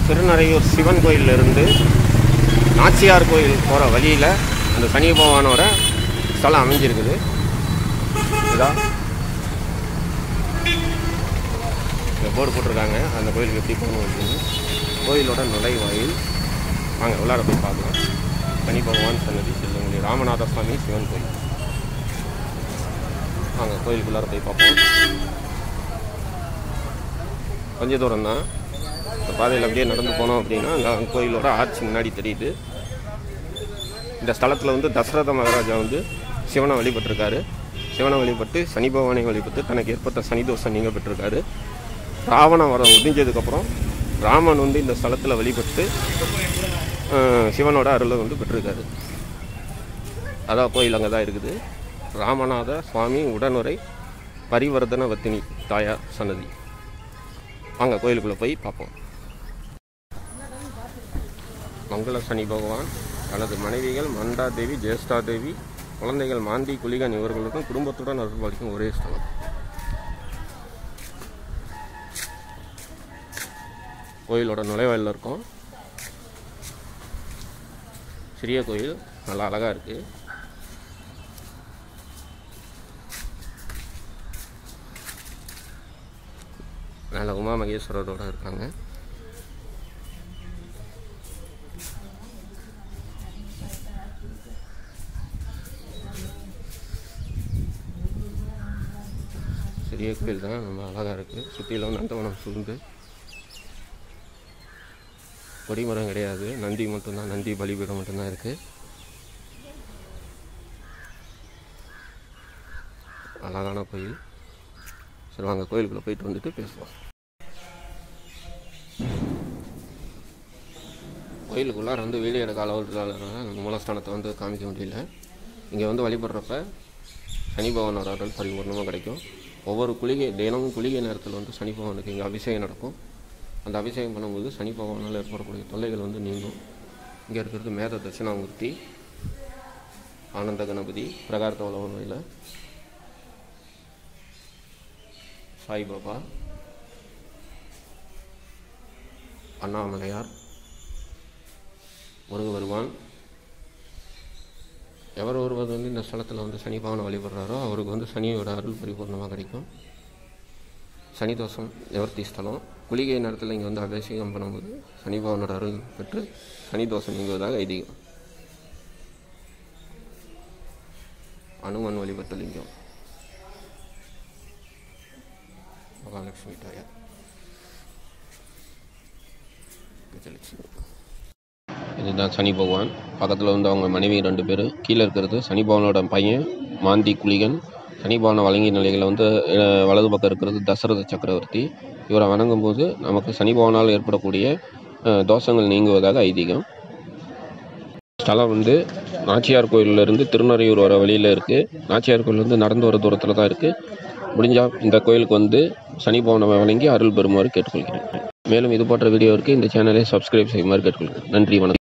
திருநறையூர் சிவன் கோயிலிருந்து நாச்சியார் கோயில் போகிற வழியில் அந்த சனி பகவானோட ஸ்தலம் அமைஞ்சிருக்குது இதா இங்க போர்டு போட்டிருக்காங்க அந்த கோயிலுக்கு எப்படி போகணும் அப்படின்னு கோயிலோட நுழைவாயில் வாங்க உள்ளார போய் பார்க்கலாம் சனி பகவான் சன்னதி செல்லுங்குடி ராமநாத சுவாமி சிவன் கோயில் வாங்க கோயிலுக்குள்ளார போய் பார்ப்போம் கொஞ்ச தூரம் தான் இந்த பாதையில் அப்படியே நடந்து போனோம் அப்படின்னா அங்கே கோயிலோட ஆர்ச்சி முன்னாடி தெரியுது இந்த ஸ்தலத்தில் வந்து தசரத மகாராஜா வந்து சிவனை வழிபட்டிருக்காரு சிவனை வழிபட்டு சனி பகவானை வழிபட்டு தனக்கு ஏற்பட்ட சனி தோஷம் நீங்க பெற்றிருக்காரு ராவண வரம் முடிஞ்சதுக்கப்புறம் ராமன் வந்து இந்த ஸ்தலத்தில் வழிபட்டு அஹ், சிவனோட அருளை வந்து பெற்றிருக்காரு அதான் கோயில் அங்கே தான் இருக்குது ராமநாத சுவாமி உடனுரை பரிவர்த்தன வத்தினி தாயார் சன்னதி வாங்க கோயிலுக்குள்ளே போய் பார்ப்போம் மங்கள சனி பகவான் தனது மனைவிகள் மண்டா தேவி ஜேஷ்டா தேவி குழந்தைகள் மாந்தி குலிகன் இவர்களுக்கும் குடும்பத்துடன் அருள்பாலிக்கும் ஒரே ஸ்தலம் கோயிலோட நுழைவாயிலில் இருக்கோம் சிறிய கோயில் நல்லா அழகாக இருக்குது மேலே உமா மகேஸ்வரரோட இருக்காங்க சிறிய கோயில் தான் ரொம்ப அழகாக இருக்குது சுற்றிலும் நந்தவனம் சூழ்ந்து கொடிமரம் கிடையாது நந்தி மட்டும்தான் நந்தி பலிபீடம் மட்டும்தான் இருக்குது அழகான கோயில் சரி வாங்க கோயிலுக்குள்ளே போயிட்டு வந்துட்டு பேசுவோம் கோயிலுக்குள்ளார வந்து வெளியிட காலவர்களால் மூலஸ்தானத்தை வந்து காமிக்க முடியல இங்கே வந்து வழிபடுறப்ப சனி பகவானோட அருள் பரிபூர்ணமாக கிடைக்கும் ஒவ்வொரு குளிகை தினமும் குளிகை நேரத்தில் வந்து சனி பகவானுக்கு இங்கே அபிஷேகம் நடக்கும் அந்த அபிஷேகம் பண்ணும்போது சனி பகவானால் ஏற்படக்கூடிய தொல்லைகள் வந்து நீங்கும் இங்கே இருக்கிறது மேத தட்சிணாமூர்த்தி ஆனந்த கணபதி பிரகாரத்த உலகமையில் சாய்பாபா அண்ணாமலையார் முருக வருவான் எவர் ஒருவர் வந்து இந்த ஸ்தலத்தில் வந்து சனி பகவானை வழிபடுறாரோ அவருக்கு வந்து சனியோட அருள் பரிபூர்ணமாக கிடைக்கும் சனி தோஷம் நிவர்த்தி ஸ்தலம் குளிகை நேரத்தில் இங்கே வந்து அபிஷேகம் பண்ணும்போது சனி பகவானோட அருள் பெற்று சனி தோஷம் நீங்குவதாக ஐதீகம் அனுமன் வழிபட்ட லிங்கம் மகாலட்சுமி தாயார் கஜலட்சுமி இதுதான் சனி பகவான் பக்கத்தில் வந்து அவங்க மனைவி ரெண்டு பேர் கீழே இருக்கிறது சனி பகவானோட பையன் மாந்தி குளிகன் சனி பகவானை வழங்கிய நிலையில் வந்து அஹ், வலது பக்கம் இருக்கிறது தசரத சக்கரவர்த்தி இவரை வணங்கும் போது நமக்கு சனி பகவானால் ஏற்படக்கூடிய அஹ், தோஷங்கள் நீங்குவதாக ஐதீகம் ஸ்தலம் வந்து நாச்சியார் கோயிலிருந்து திருநறையூர் வர வழியில் இருக்குது நாச்சியார் கோயில் வந்து நடந்து வர தூரத்தில் தான் இருக்குது முடிஞ்சால் இந்த கோயிலுக்கு வந்து சனி பவனை வழங்கி அருள் பெறுமாறு கேட்டுக்கொள்கிறேன் மேலும் இது போன்ற வீடியோவிற்கு இந்த சேனலை சப்ஸ்கிரைப் செய்யுமாறு கேட்டுக்கொள்கிறேன் நன்றி வணக்கம்